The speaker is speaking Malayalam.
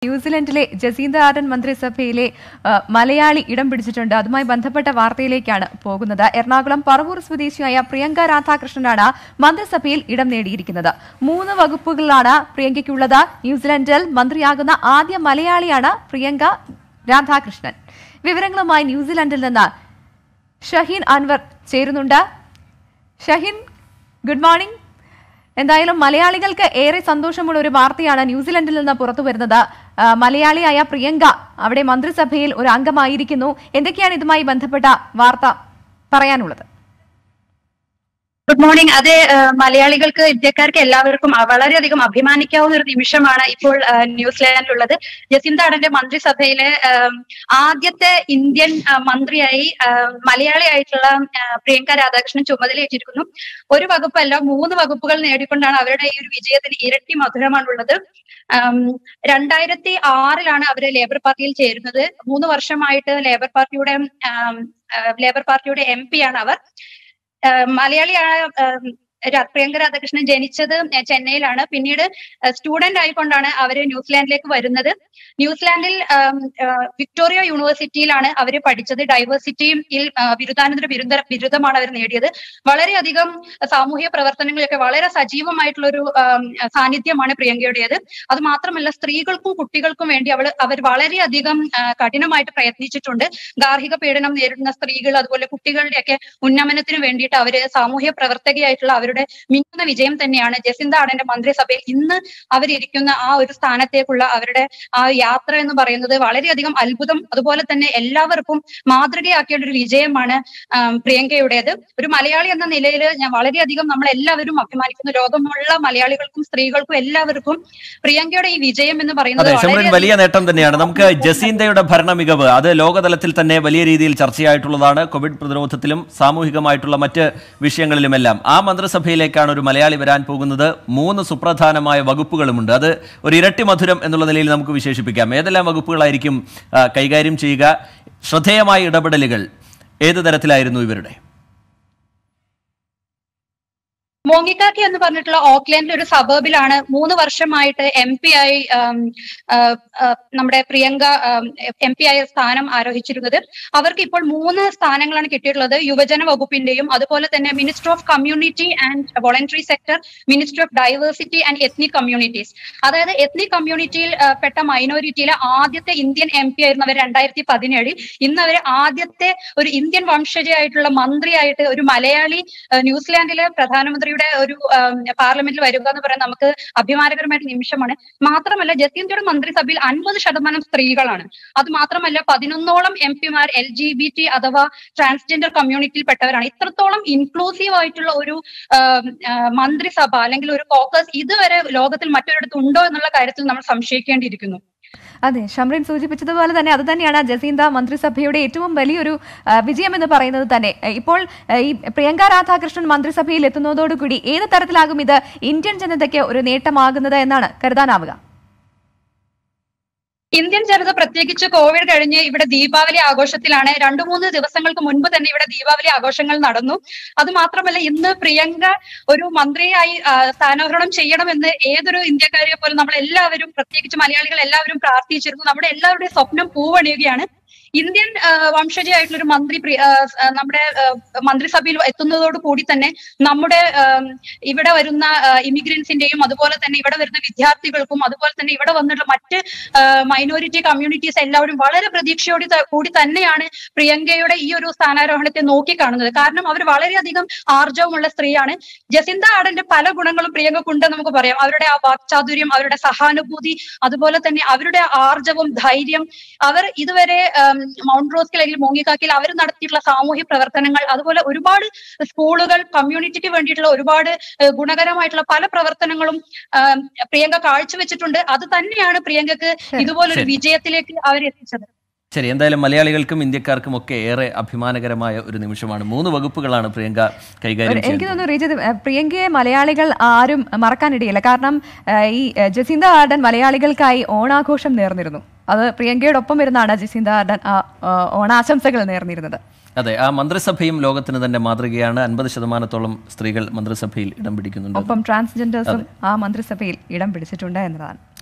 ന്യൂസിലൻഡിലെ ജസീന്ത ആർഡൻ മന്ത്രിസഭയിലെ ആ, മലയാളി ഇടം പിടിച്ചിട്ടുണ്ട് അതുമായി ബന്ധപ്പെട്ട വാർത്തയിലേക്കാണ് പോകുന്നത് എറണാകുളം പറവൂർ സ്വദേശിയായ പ്രിയങ്ക രാധാകൃഷ്ണനാണ് മന്ത്രിസഭയിൽ ഇടം നേടിയിരിക്കുന്നത് മൂന്ന് വകുപ്പുകളിലാണ് പ്രിയങ്കയ്ക്കുള്ളത് ന്യൂസിലൻഡിൽ മന്ത്രിയാകുന്ന ആദ്യ മലയാളിയാണ് പ്രിയങ്ക രാധാകൃഷ്ണൻ വിവരങ്ങളുമായി ന്യൂസിലൻഡിൽ നിന്ന് ഷഹീൻ അൻവർ ചേരുന്നുണ്ട് ഷഹീൻ ഗുഡ് മോർണിംഗ് എന്തായാലും മലയാളികൾക്ക് ഏറെ സന്തോഷമുള്ള ഒരു വാർത്തയാണ് ന്യൂസിലൻഡിൽ നിന്ന് പുറത്തു വരുന്നത് ആ, മലയാളിയായ പ്രിയങ്ക അവിടെ മന്ത്രിസഭയിൽ ഒരു അംഗമായിരിക്കുന്നു എന്തൊക്കെയാണ് ഇതുമായി ബന്ധപ്പെട്ട വാർത്ത പറയാനുള്ളത് ഗുഡ് മോർണിംഗ് അതെ ഏഹ് മലയാളികൾക്ക് ഇന്ത്യക്കാർക്ക് എല്ലാവർക്കും അ- വളരെയധികം അഭിമാനിക്കാവുന്ന ഒരു നിമിഷമാണ് ഇപ്പോൾ ഏഹ് ന്യൂസിലാൻഡിലുള്ളത് ജസിന്ത അടന്റെ മന്ത്രിസഭയിലെ ഏഹ് ആദ്യത്തെ ഇന്ത്യൻ ഏഹ് മന്ത്രിയായി ഏഹ് മലയാളിയായിട്ടുള്ള ഏഹ് പ്രിയങ്ക രാധാകൃഷ്ണൻ ചുമതലയേറ്റിരിക്കുന്നു ഒരു വകുപ്പല്ല മൂന്ന് വകുപ്പുകൾ നേടിക്കൊണ്ടാണ് അവരുടെ ഈ ഒരു വിജയത്തിന് ഇരട്ടി മധുരമാണുള്ളത് ഉം, രണ്ടായിരത്തി ആറിലാണ് അവര് ലേബർ പാർട്ടിയിൽ ചേരുന്നത് മൂന്ന് വർഷമായിട്ട് ലേബർ പാർട്ടിയുടെ ഉം, ഏഹ് ലേബർ പാർട്ടിയുടെ എം പി ആണ് അവർ ഏഹ് മലയാളിയായ ഏഹ് ര- പ്രിയങ്ക രാധാകൃഷ്ണൻ ജനിച്ചത് ചെന്നൈയിലാണ് പിന്നീട് സ്റ്റുഡന്റ് ആയിക്കൊണ്ടാണ് അവര് ന്യൂസിലാൻഡിലേക്ക് വരുന്നത് ന്യൂസിലാൻഡിൽ ഏഹ്, ഏഹ് വിക്ടോറിയ യൂണിവേഴ്സിറ്റിയിലാണ് അവർ പഠിച്ചത് ഡൈവേഴ്സിറ്റിയിൽ ഏഹ് ബിരുദാനന്തര ബിരുദ ബിരുദമാണ് അവർ നേടിയത് വളരെയധികം സാമൂഹ്യ പ്രവർത്തനങ്ങളിലൊക്കെ വളരെ സജീവമായിട്ടുള്ള ഒരു ഏഹ്, സാന്നിധ്യമാണ് പ്രിയങ്കയുടേത് അത് മാത്രമല്ല സ്ത്രീകൾക്കും കുട്ടികൾക്കും വേണ്ടി അവൾ അവർ വളരെയധികം ഏഹ്, കഠിനമായിട്ട് പ്രയത്നിച്ചിട്ടുണ്ട് ഗാർഹിക പീഡനം നേരിടുന്ന സ്ത്രീകൾ അതുപോലെ കുട്ടികളുടെയൊക്കെ ഉന്നമനത്തിന് വേണ്ടിയിട്ട് അവര് സാമൂഹ്യ പ്രവർത്തകയായിട്ടുള്ള അവരുടെ മിന്നുന്ന വിജയം തന്നെയാണ് ജസിന്ത ആടന്റെ മന്ത്രിസഭയിൽ ഇന്ന് അവരിയ്ക്കുന്ന ആ ഒരു സ്ഥാനത്തേക്കുള്ള അവരുടെ ആ യാത്ര എന്ന് പറയുന്നത് വളരെയധികം അത്ഭുതം അതുപോലെ തന്നെ എല്ലാവർക്കും മാതൃകയാക്കിയ ഒരു വിജയമാണ് ആം, പ്രിയങ്കയുടേത് ഒരു മലയാളി എന്ന നിലയിൽ ഞാൻ വളരെയധികം നമ്മൾ എല്ലാവരും അഭിമാനിക്കുന്നു ലോകമുള്ള മലയാളികൾക്കും സ്ത്രീകൾക്കും എല്ലാവർക്കും പ്രിയങ്കയുടെ ഈ വിജയം എന്ന് പറയുന്നത് അതെ ഷംറിൻ വളരെയധികം വലിയ നേട്ടം തന്നെയാണ് നമുക്ക് ജസീന്തയുടെ ഭരണ മികവ് അത് ലോകതലത്തിൽ തന്നെ വലിയ രീതിയിൽ ചർച്ചയായിട്ടുള്ളതാണ് കോവിഡ് പ്രതിരോധത്തിലും സാമൂഹികമായിട്ടുള്ള മറ്റ് വിഷയങ്ങളിലുമെല്ലാം ആ മന്ത്രിസഭയിലേക്കാണ് ഒരു മലയാളി വരാൻ പോകുന്നത് മൂന്ന് സുപ്രധാനമായ വകുപ്പുകളുമുണ്ട് അത് ഒരു ഇരട്ടി മധുരം എന്നുള്ള നിലയിൽ നമുക്ക് വിശേഷിപ്പിക്കാം ഏതെല്ലാം വകുപ്പുകളായിരിക്കും ആ, കൈകാര്യം ചെയ്യുക ശ്രദ്ധേയമായ ഇടപെടലുകൾ ഏത് തരത്തിലായിരുന്നു ഇവരുടെ മോങ്ങിക്കാക്കി എന്ന് പറഞ്ഞിട്ടുള്ള ഓക്ലാൻഡിലെ ഒരു സബർബിലാണ് മൂന്ന് വർഷമായിട്ട് എം പി ആയി ആം, ആ, ആ, നമ്മുടെ പ്രിയങ്ക എം പി ആയ സ്ഥാനം ആരോഹിച്ചിരുന്നത് അവർക്ക് ഇപ്പോൾ മൂന്ന് സ്ഥാനങ്ങളാണ് കിട്ടിയിട്ടുള്ളത് യുവജന വകുപ്പിന്റെയും അതുപോലെ തന്നെ minister of community and voluntary sector minister of diversity and ethnic communities അതായത് എത്നിക് കമ്മ്യൂണിറ്റിയിൽ ആ, പെട്ട മൈനോറിറ്റിയിലെ ആദ്യത്തെ ഇന്ത്യൻ എം പി ആയിരുന്നു അവർ രണ്ടായിരത്തി പതിനേഴിൽ ഇന്ന് അവർ ആദ്യത്തെ ഒരു ഇന്ത്യൻ വംശജയായിട്ടുള്ള മന്ത്രിയായിട്ട് ഒരു മലയാളി ആ, ന്യൂസിലാൻഡിലെ പ്രധാനമന്ത്രിയുടെ ഒരു ആം, പാർലമെന്റിൽ വരിക എന്ന് പറയുന്നത് നമുക്ക് അഭിമാനകരമായിട്ട് നിമിഷമാണ് മാത്രമല്ല ജസീന്തയുടെ മന്ത്രിസഭയിൽ അൻപത് ശതമാനം സ്ത്രീകളാണ് അത് മാത്രമല്ല പതിനൊന്നോളം എം പിമാർ എൽ ജി ബി ടി അഥവാ ട്രാൻസ്ജെൻഡർ കമ്മ്യൂണിറ്റിയിൽ പെട്ടവരാണ് ഇത്രത്തോളം ഇൻക്ലൂസീവ് ആയിട്ടുള്ള ഒരു ആം, ആ, മന്ത്രിസഭ അല്ലെങ്കിൽ ഒരു കോക്കസ് ഇതുവരെ ലോകത്തിൽ മറ്റൊരിടത്ത് ഉണ്ടോ എന്നുള്ള കാര്യത്തിൽ നമ്മൾ സംശയിക്കേണ്ടിയിരിക്കുന്നു അതെ ഷംറിൻ സൂചിപ്പിച്ചതുപോലെ തന്നെ അത് തന്നെയാണ് ജസീന്ത മന്ത്രിസഭയുടെ ഏറ്റവും വലിയൊരു ആ, വിജയം എന്ന് പറയുന്നത് തന്നെ ആ, ഇപ്പോൾ ആ, ഈ പ്രിയങ്ക രാധാകൃഷ്ണൻ മന്ത്രിസഭയിൽ എത്തുന്നതോടുകൂടി ഏത് തരത്തിലാകും ഇത് ഇന്ത്യൻ ജനതയ്ക്ക് ഒരു നേട്ടമാകുന്നത് എന്നാണ് കരുതാനാവുക ഇന്ത്യൻ ജനത പ്രത്യേകിച്ച് കോവിഡ് കഴിഞ്ഞ് ഇവിടെ ദീപാവലി ആഘോഷത്തിലാണ് രണ്ടു മൂന്ന് ദിവസങ്ങൾക്ക് മുൻപ് തന്നെ ഇവിടെ ദീപാവലി ആഘോഷങ്ങൾ നടന്നു അത് മാത്രമല്ല ഇന്ന് പ്രിയങ്ക ഒരു മന്ത്രിയായി ആ, സ്ഥാനാരോഹണം ചെയ്യണമെന്ന് ഏതൊരു ഇന്ത്യക്കാരെ പോലും നമ്മൾ എല്ലാവരും പ്രത്യേകിച്ച് മലയാളികൾ എല്ലാവരും പ്രാർത്ഥിച്ചിരുന്നു നമ്മുടെ എല്ലാവരുടെയും സ്വപ്നം പൂവണിയുകയാണ് ഇന്ത്യൻ ആ, വംശജയായിട്ടുള്ള ഒരു മന്ത്രി പ്രി- ആ, ആ, നമ്മുടെ ആ, മന്ത്രിസഭയിൽ എത്തുന്നതോട് കൂടി തന്നെ നമ്മുടെ ആം, ഇവിടെ വരുന്ന ഇമിഗ്രൻസിന്റെയും അതുപോലെ തന്നെ ഇവിടെ വരുന്ന വിദ്യാർത്ഥികൾക്കും അതുപോലെ തന്നെ ഇവിടെ വന്നിട്ടുള്ള മറ്റ് മൈനോറിറ്റി കമ്മ്യൂണിറ്റീസ് എല്ലാവരും വളരെ പ്രതീക്ഷയോടെ ത- കൂടി തന്നെയാണ് പ്രിയങ്കയുടെ ഈ ഒരു സ്ഥാനാരോഹണത്തെ നോക്കിക്കാണുന്നത് കാരണം അവർ വളരെയധികം ആർജവമുള്ള സ്ത്രീയാണ് ജസിന്ത ആടന്റെ പല ഗുണങ്ങളും പ്രിയങ്കക്കുണ്ടെന്ന് നമുക്ക് പറയാം അവരുടെ ആ വാക്ചാതുര്യം അവരുടെ സഹാനുഭൂതി അതുപോലെ തന്നെ അവരുടെ ആർജവം ധൈര്യം അവർ ഇതുവരെ ഉം, മൗണ്ട് റോസ്കിൽ അല്ലെങ്കിൽ മോങ്ങിക്കാക്കിൽ അവർ നടത്തിയിട്ടുള്ള സാമൂഹ്യ പ്രവർത്തനങ്ങൾ അതുപോലെ ഒരുപാട് സ്കൂളുകൾ കമ്മ്യൂണിറ്റിക്ക് വേണ്ടിയിട്ടുള്ള ഒരുപാട് ഏഹ്, ഗുണകരമായിട്ടുള്ള പല പ്രവർത്തനങ്ങളും ഉം, പ്രിയങ്ക കാഴ്ചവെച്ചിട്ടുണ്ട് അത് തന്നെയാണ് പ്രിയങ്കക്ക് ഇതുപോലൊരു ശരി. വിജയത്തിലേക്ക് അവരെത്തിച്ചത് ശരി എന്തായാലും മലയാളികൾക്കും ഇന്ത്യക്കാർക്കും ഒക്കെ ഏറെ അഭിമാനകരമായ ഒരു നിമിഷമാണ് മൂന്ന് വകുപ്പുകളാണ് പ്രിയങ്ക കൈകാര്യം എനിക്ക് ചെയ്യുന്നത് തോന്നുന്നു റീജിത് ഏഹ്, പ്രിയങ്കയെ മലയാളികൾ ആരും മറക്കാനിടയില്ല കാരണം ഏഹ്, ഈ ഏഹ്, ജസീന്ത ആർഡൻ മലയാളികൾക്കായി ഓണാഘോഷം നേർന്നിരുന്നു അത് പ്രിയങ്കയോടൊപ്പം ഇരുന്നാണ് ജസീന്ത ആർഡൻ ആ ആ, ഓണാശംസകൾ നേർന്നിരുന്നത് അതെ ആ മന്ത്രിസഭയും ലോകത്തിന് തന്നെ മാതൃകയാണ് അൻപത് ശതമാനത്തോളം സ്ത്രീകൾ മന്ത്രിസഭയിൽ ഇടം പിടിക്കുന്നുണ്ട് ഒപ്പം ട്രാൻസ്ജെൻഡേഴ്സും ആ മന്ത്രിസഭയിൽ ഇടം പിടിച്ചിട്ടുണ്ട് എന്നതാണ്